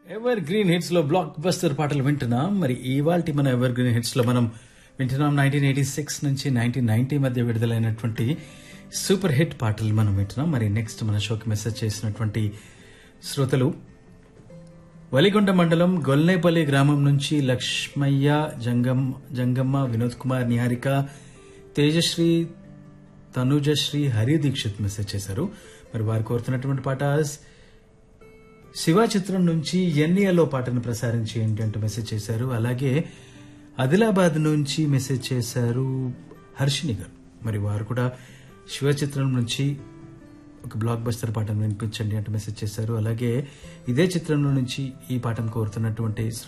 ever evergreen hits లో blockbuster పాటలు వింటున్నాం మరి ఇవాల్టి మన ఎవర్ గ్రీన్ హిట్స్ లో మనం వింటున్నాం నైన్టీన్ ఎయిటీ సిక్స్ నుంచి నైన్టీన్ నైన్టీ మధ్య విడుదలైనటువంటి సూపర్ హిట్ పాటలు మనం వింటున్నాం మరి నెక్స్ట్ మన షోకి మెసేజ్ చేసినటువంటి శ్రోతలు వలిగొండ మండలం గొల్నేపల్లి గ్రామం నుంచి లక్ష్మయ్య జంగం జంగమ్మ వినోద్ కుమార్ నిహారిక తేజశ్రీ తనుజశ్రీ హరి దీక్షిత్ మెసేజ్ చేశారు మరి వారు కోరుతున్నటువంటి పాట శివ చిత్రం నుంచి ఎన్నియలో పాటను ప్రసారం చేయండి అంటూ మెసేజ్ చేశారు అలాగే ఆదిలాబాద్ నుంచి మెసేజ్ చేశారు హర్షిని గారు మరి వారు కూడా శివ చిత్రం నుంచి ఒక బ్లాక్ బస్టర్ పాటను వినిపించండి అంటూ మెసేజ్ చేశారు అలాగే ఇదే చిత్రంలో నుంచి ఈ పాటను కోరుతున్నటువంటి